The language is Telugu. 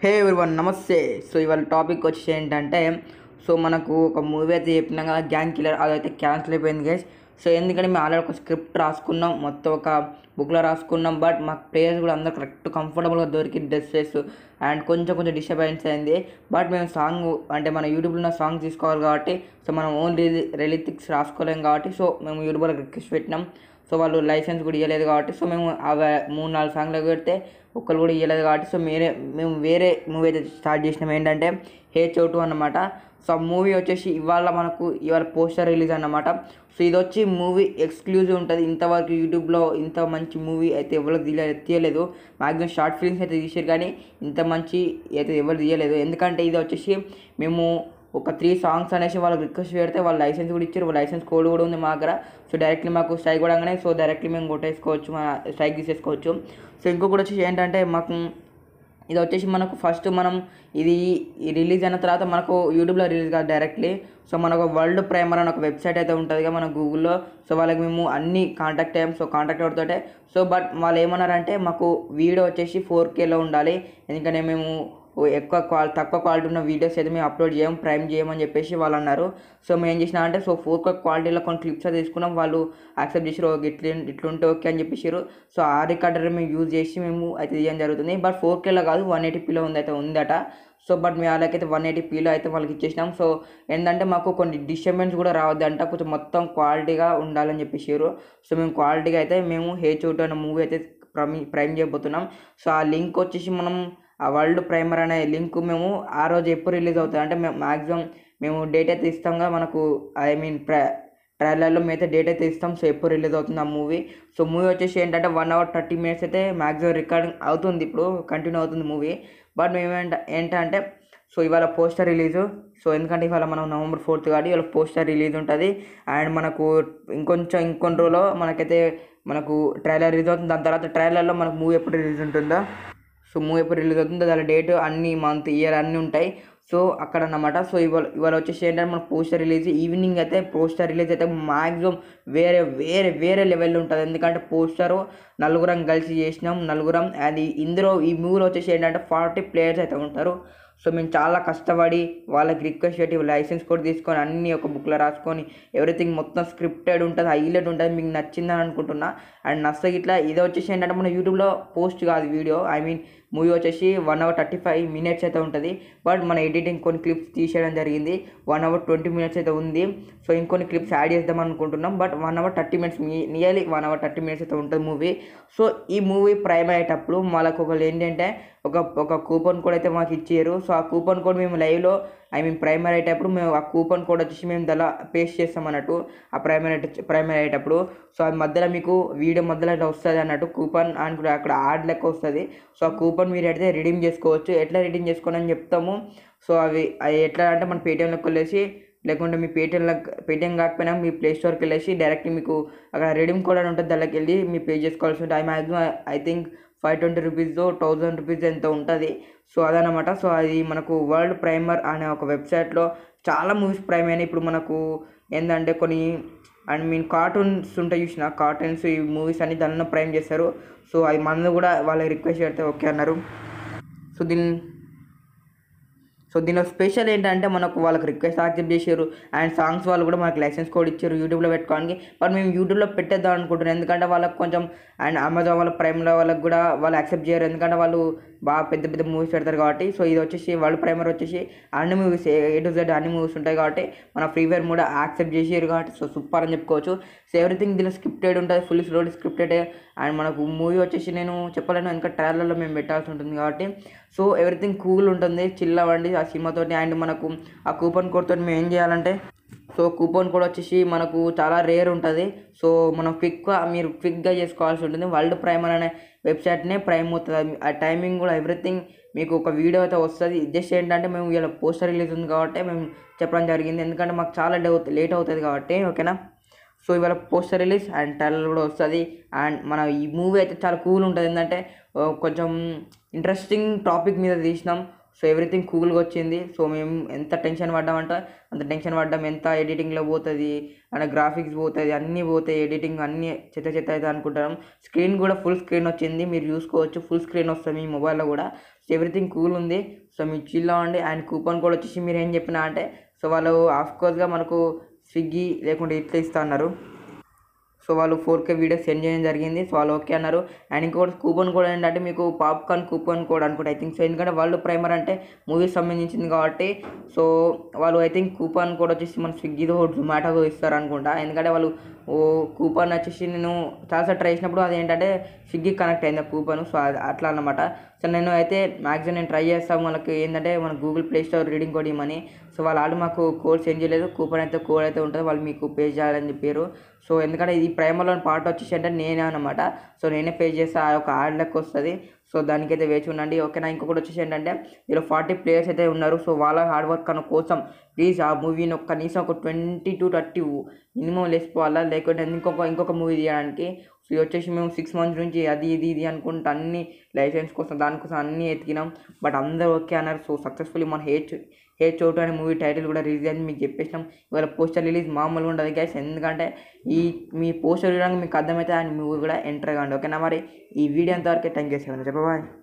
హే వన్ నమస్తే సో ఇవాళ టాపిక్ వచ్చి ఏంటంటే సో మనకు ఒక మూవీ అయితే చెప్పినాం కదా గ్యాంగ్ కిల్లర్ అదైతే క్యాన్సిల్ అయిపోయింది గైస్ సో ఎందుకంటే మేము ఆల్రెడీ ఒక స్క్రిప్ట్ రాసుకున్నాం మొత్తం ఒక బుక్లో రాసుకున్నాం బట్ మాకు ప్లేయర్స్ కూడా అందరూ కరెక్ట్ కంఫర్టబుల్గా దొరికి డ్రెస్సెస్ అండ్ కొంచెం కొంచెం డిస్టర్బెన్స్ అయింది బట్ మేము సాంగ్ అంటే మన యూట్యూబ్లో ఉన్న సాంగ్ తీసుకోవాలి కాబట్టి సో మనం ఓన్ రిలిటిక్స్ రాసుకోలేం కాబట్టి సో మేము యూట్యూబ్లో రిక్వెస్ట్ పెట్టినాం సో వాళ్ళు లైసెన్స్ కూడా ఇవ్వలేదు కాబట్టి సో మేము అవి మూడు నాలుగు సాంగ్లు పెడితే ఒక్కరు కూడా ఇవ్వలేదు కాబట్టి సో మీరే మేము వేరే మూవీ అయితే స్టార్ట్ చేసినాం ఏంటంటే హే చోటు అన్నమాట సో ఆ మూవీ వచ్చేసి ఇవాళ మనకు ఇవాళ పోస్టర్ రిలీజ్ అన్నమాట సో ఇది వచ్చి మూవీ ఎక్స్క్లూజివ్ ఉంటుంది ఇంతవరకు యూట్యూబ్లో ఇంత మంచి మూవీ అయితే ఎవరు తీయలే తీయలేదు మ్యాక్సిమం షార్ట్ ఫిల్మ్స్ అయితే తీసారు కానీ ఇంత మంచి అయితే ఎవరు తీయలేదు ఎందుకంటే ఇది వచ్చేసి మేము ఒక త్రీ సాంగ్స్ అనేసి వాళ్ళకి రిక్వెస్ట్ పెడితే వాళ్ళు లైసెన్స్ కూడా ఇచ్చారు వాళ్ళ లైసెన్స్ కోడ్ కూడా ఉంది మా దగ్గర సో డైరెక్ట్లీ మాకు స్ట్రైక్ కూడా సో డైరెక్ట్లీ మేము కొట్టేసుకోవచ్చు మా స్ట్రైక్ తీసేసుకోవచ్చు సో ఇంకొకటి వచ్చేసి ఏంటంటే మాకు ఇది వచ్చేసి మనకు ఫస్ట్ మనం ఇది రిలీజ్ అయిన తర్వాత మనకు యూట్యూబ్లో రిలీజ్ కాదు డైరెక్ట్లీ సో మనకు వరల్డ్ ప్రైమర్ అని ఒక వెబ్సైట్ అయితే ఉంటుంది మన గూగుల్లో సో వాళ్ళకి మేము అన్ని కాంటాక్ట్ అయ్యాం సో కాంటాక్ట్ అవుతుంటే సో బట్ వాళ్ళు ఏమన్నారంటే మాకు వీడియో వచ్చేసి ఫోర్ కేలో ఉండాలి ఎందుకంటే మేము ఎక్కువ క్వాల్ తక్కువ క్వాలిటీ ఉన్న వీడియోస్ అయితే మేము అప్లోడ్ చేయం ప్రైమ్ చేయమని చెప్పేసి వాళ్ళు అన్నారు సో మేము ఏం చేసినా అంటే సో ఫోర్ కే క్వాలిటీలో కొన్ని క్లిప్స్ అయితే తీసుకున్నాం వాళ్ళు యాక్సెప్ట్ చేసారు ఓకే ఇట్లా ఇట్లుంటే ఓకే అని చెప్పేసారు సో ఆ రికార్డర్ మేము యూజ్ చేసి మేము అయితే తీయడం జరుగుతుంది బట్ ఫోర్ కేలో కాదు వన్ ఎయిటీపీలో ఉంది అయితే ఉందట సో బట్ మేము వాళ్ళకైతే వన్ ఎయిటీ పీలో అయితే వాళ్ళకి ఇచ్చేసినాం సో ఏంటంటే మాకు కొన్ని డిస్టర్బెన్స్ కూడా రావద్దంట కొంచెం మొత్తం క్వాలిటీగా ఉండాలని చెప్పేసారు సో మేము క్వాలిటీగా అయితే మేము హే చోటు అనే మూవీ అయితే ప్రైమ్ ప్రైమ్ చేయబోతున్నాం సో ఆ లింక్ వచ్చేసి మనం ఆ వరల్డ్ ప్రైమర్ అనే లింక్ మేము ఆ రోజు ఎప్పుడు రిలీజ్ అవుతుంది అంటే మేము మ్యాక్సిమం మేము డేట్ అయితే ఇస్తాం కదా మనకు ఐ మీన్ ప్ర ట్రైలర్లో మేమైతే డేట్ అయితే ఇస్తాం సో ఎప్పుడు రిలీజ్ అవుతుంది ఆ మూవీ సో మూవీ వచ్చేసి ఏంటంటే వన్ అవర్ థర్టీ మినిట్స్ అయితే మ్యాక్సిమం రికార్డింగ్ అవుతుంది ఇప్పుడు కంటిన్యూ అవుతుంది మూవీ బట్ మేము ఏంట ఏంటంటే సో ఇవాళ పోస్టర్ రిలీజు సో ఎందుకంటే ఇవాళ మనం నవంబర్ ఫోర్త్ కాబట్టి ఇవాళ పోస్టర్ రిలీజ్ ఉంటుంది అండ్ మనకు ఇంకొంచెం ఇంకొన్ని రోజులో మనకైతే మనకు ట్రైలర్ రిలీజ్ అవుతుంది దాని తర్వాత ట్రైలర్లో మనకు మూవీ ఎప్పుడు రిలీజ్ ఉంటుందో సో మూవీ ఎప్పుడు రిలీజ్ అవుతుందో దాని డేట్ అన్ని మంత్ ఇయర్ అన్నీ ఉంటాయి సో అక్కడ అన్నమాట సో ఇవాళ ఇవాళ వచ్చేసి ఏంటంటే మన పోస్టర్ రిలీజ్ ఈవినింగ్ అయితే పోస్టర్ రిలీజ్ అయితే మ్యాక్సిమం వేరే వేరే వేరే లెవెల్లో ఉంటుంది ఎందుకంటే పోస్టరు నలుగురం కలిసి చేసినాం నలుగురం అది ఇందులో ఈ మూవీలో వచ్చేసి ఏంటంటే ఫార్టీ ప్లేయర్స్ అయితే ఉంటారు సో మేము చాలా కష్టపడి వాళ్ళకి రిక్వెస్ట్ పెట్టి లైసెన్స్ కూడా తీసుకొని అన్ని ఒక బుక్లో రాసుకొని ఎవ్రీథింగ్ మొత్తం స్క్రిప్టెడ్ ఉంటుంది హైలైట్ ఉంటుంది మీకు నచ్చిందని అనుకుంటున్నా అండ్ నచ్చ ఇట్లా ఇది వచ్చేసి ఏంటంటే మన యూట్యూబ్లో పోస్ట్ కాదు వీడియో ఐ మీన్ మూవీ వచ్చేసి one hour thirty five minutes అయితే ఉంటుంది బట్ మన ఎడిటింగ్ కొన్ని క్లిప్స్ తీసేయడం జరిగింది వన్ అవర్ ట్వంటీ మినిట్స్ అయితే ఉంది సో ఇంకొన్ని క్లిప్స్ యాడ్ చేద్దాం అనుకుంటున్నాం but one hour thirty minutes nearly one hour thirty minutes అయితే ఉంటుంది మూవీ సో ఈ మూవీ ప్రైమ్ అయ్యేటప్పుడు మనకు ఒకళ్ళు ఏంటంటే ఒక ఒక కూపన్ కోడ్ అయితే మాకు ఇచ్చారు సో ఆ కూపన్ కోడ్ మేము లైవ్లో ఐ మీన్ ప్రైమరీ అయ్యేటప్పుడు మేము ఆ కూపన్ కోడ్ వచ్చేసి మేము దానిలో పేస్ట్ చేస్తాం అన్నట్టు ఆ ప్రైమరీ ప్రైమరీ అయ్యేటప్పుడు సో అది మధ్యలో మీకు వీడియో మధ్యలో ఇట్లా వస్తుంది అన్నట్టు కూపన్ అని కూడా అక్కడ యాడ్ లెక్క వస్తుంది సో ఆ కూపన్ మీరు అయితే రిడీమ్ చేసుకోవచ్చు ఎట్లా రిడీమ్ చేసుకోండి అని చెప్తాము సో అవి అవి ఎట్లా అంటే మన పేటిఎంలోకి వెళ్ళేసి లేకుంటే మీ పేటిఎంలో పేటిఎం కాకపోయినా మీ ప్లే స్టోర్కి వెళ్ళేసి డైరెక్ట్ మీకు అక్కడ రెడీమ్ కోడ్ అని ఉంటుంది దానికి వెళ్ళి మీరు పే చేసుకోవాల్సి ఉంటుంది I maximum I think five twenty rupees thousand rupees ఎంత ఉంటుంది సో అదనమాట సో అది మనకు వరల్డ్ ప్రైమర్ అనే ఒక వెబ్సైట్లో చాలా మూవీస్ ప్రైమ్ అయినాయి ఇప్పుడు మనకు ఏంటంటే కొన్ని అండ్ మీన్ కార్టూన్స్ ఉంటాయి చూసిన కార్టూన్స్ ఈ మూవీస్ అన్ని దానిలో ప్రైమ్ చేస్తారు సో అది మనది కూడా వాళ్ళకి రిక్వెస్ట్ చేస్తే ఓకే అన్నారు సో దీని సో దీనిలో స్పెషల్ ఏంటంటే మనకు వాళ్ళకి రిక్వెస్ట్ యాక్సెప్ట్ చేశారు అండ్ సాంగ్స్ వాళ్ళు కూడా మనకు లైసెన్స్ కోడ్ ఇచ్చారు యూట్యూబ్లో పెట్టుకోవడానికి బట్ మేము యూట్యూబ్లో పెట్టేద్దాం అనుకుంటున్నాం ఎందుకంటే వాళ్ళకి కొంచెం అండ్ అమెజాన్ వాళ్ళ ప్రైమ్లో వాళ్ళకి కూడా వాళ్ళు యాక్సెప్ట్ చేయరు ఎందుకంటే వాళ్ళు బాగా పెద్ద పెద్ద మూవీస్ పెడతారు కాబట్టి సో ఇది వచ్చేసి వరల్డ్ ప్రైమర్ వచ్చేసి అన్ని మూవీస్ ఏ టు జెడ్ అన్ని మూవీస్ ఉంటాయి కాబట్టి మన ఫ్రీ ఫైర్ కూడా యాక్సెప్ట్ చేసారు కాబట్టి సో సూపర్ అని చెప్పుకోవచ్చు సో ఎవ్రీథింగ్ దీనిలో స్క్రిప్టెడ్ ఉంటుంది ఫుల్ స్లోడ్ స్క్రిప్టెడ్ అండ్ మనకు మూవీ వచ్చేసి నేను చెప్పలేను ఎందుకంటే ట్రైలర్లో మేము పెట్టాల్సి ఉంటుంది కాబట్టి సో ఎవ్రీథింగ్ కూల్ ఉంటుంది చిల్ అవ్వండి ఆ సినిమాతోటి అండ్ మనకు ఆ కూపన్ కోడ్ తోటి మేము ఏం చేయాలంటే సో కూపన్ కోడ్ వచ్చేసి మనకు చాలా రేర్ ఉంటుంది సో మనం క్విక్గా మీరు క్విక్గా చేసుకోవాల్సి ఉంటుంది వరల్డ్ ప్రైమర్ అనే వెబ్సైట్నే ప్రైమ్ అవుతుంది ఆ టైమింగ్ కూడా ఎవ్రీథింగ్ మీకు ఒక వీడియో అయితే వస్తుంది జస్ట్ ఏంటంటే మేము ఇలా పోస్టర్ రిలీజ్ ఉంది కాబట్టి మేము చెప్పడం జరిగింది ఎందుకంటే మాకు చాలా లేట్ అవుతుంది కాబట్టి ఓకేనా సో ఇవాళ పోస్టర్ రిలీజ్ అండ్ ట్రైలర్ కూడా వస్తుంది అండ్ మన ఈ మూవీ అయితే చాలా కూల్ ఉంటుంది ఏంటంటే కొంచెం ఇంట్రెస్టింగ్ టాపిక్ మీద తీసినాం సో ఎవ్రీథింగ్ కూల్గా వచ్చింది సో మేము ఎంత టెన్షన్ పడ్డామంటే అంత టెన్షన్ పడ్డాం ఎంత ఎడిటింగ్లో పోతుంది అండ్ గ్రాఫిక్స్ పోతుంది అన్నీ పోతాయి ఎడిటింగ్ అన్నీ చెత్త చెత్త అయితే అనుకుంటాం స్క్రీన్ కూడా ఫుల్ స్క్రీన్ వచ్చింది మీరు చూసుకోవచ్చు ఫుల్ స్క్రీన్ వస్తుంది మీ మొబైల్లో కూడా సో ఎవ్రీథింగ్ కూల్ ఉంది సో మీరు చిల్ అవ్వండి అండ్ కూపన్ కోడ్ వచ్చేసి మీరు ఏం చెప్పినా అంటే సో వాళ్ళు ఆఫ్కోర్స్గా మనకు స్విగ్గీ లేకుంటే ఇట్లా ఇస్తా అన్నారు సో వాళ్ళు ఫోర్ కే వీడియోస్ సెండ్ చేయడం జరిగింది సో వాళ్ళు ఓకే అన్నారు అండ్ ఇంకోటి కూపన్ కోడ్ ఏంటంటే మీకు పాప్కార్న్ కూపన్ కోడ్ అనుకుంటా ఐ థింక్ సో ఎందుకంటే వరల్డ్ ప్రైమర్ అంటే మూవీస్ సంబంధించింది కాబట్టి సో వాళ్ళు ఐ థింక్ కూపన్ కోడ్ వచ్చేసి మన స్విగ్గీతో జొమాటోతో ఇస్తారు అనుకుంటా ఎందుకంటే వాళ్ళు ఓ కూపన్ వచ్చేసి నేను చాలాసార్లు ట్రై చేసినప్పుడు అది ఏంటంటే స్విగ్గీ కనెక్ట్ అయింది ఆ కూపన్ సో అది అట్లా అన్నమాట సో నేను అయితే మ్యాక్సిమం నేను ట్రై చేస్తాను వాళ్ళకి ఏంటంటే మన Google Play Store reading code ఇవ్వమని సో వాళ్ళు ఆల్రెడీ మాకు కోడ్ సెండ్ చేయలేదు కూపన్ అయితే కోడ్ అయితే ఉంటుంది వాళ్ళు మీకు పే చేయాలని చెప్పారు సో ఎందుకంటే ఇది ప్రైమర్లోని పార్ట్ వచ్చేసి అంటే నేనే అనమాట సో నేనే పే చేస్తే ఆ యొక్క యాడ్ లెక్క వస్తుంది సో దానికైతే వేచి ఉండండి ఓకేనా ఇంకొకటి వచ్చేసి ఏంటంటే దీనిలో ఫార్టీ ప్లేయర్స్ అయితే ఉన్నారు సో వాళ్ళ హార్డ్ వర్క్ అన్న కోసం ప్లీజ్ ఆ మూవీని ఒక కనీసం ఒక ట్వంటీ టు థర్టీ మినిమం లేచిపోవాలా లేకుంటే ఇంకొక ఇంకొక మూవీ తీయడానికి సో ఇది వచ్చేసి మేము సిక్స్ మంత్స్ నుంచి అది ఇది ఇది అనుకుంటూ అన్ని లైసెన్స్ కోసం దానికోసం అన్నీ ఎతికినాం బట్ అందరూ ఓకే అన్నారు సో సక్సెస్ఫుల్లీ మన హేచ్ హే చోటు అనే మూవీ టైటిల్ కూడా రిలీజ్ అయింది మీకు చెప్పేసినాం ఇవాళ పోస్టర్ రిలీజ్ మామూలుగా ఉండదు గైస్ ఎందుకంటే ఈ మీ పోస్టర్ చూడడానికి మీకు అర్థమైతే అండ్ మూవీ కూడా ఎంటర్ కాండి ఓకేనా మరి ఈ వీడియో అంతవరకు థ్యాంక్ యూ సార్ చెప్పబాయ్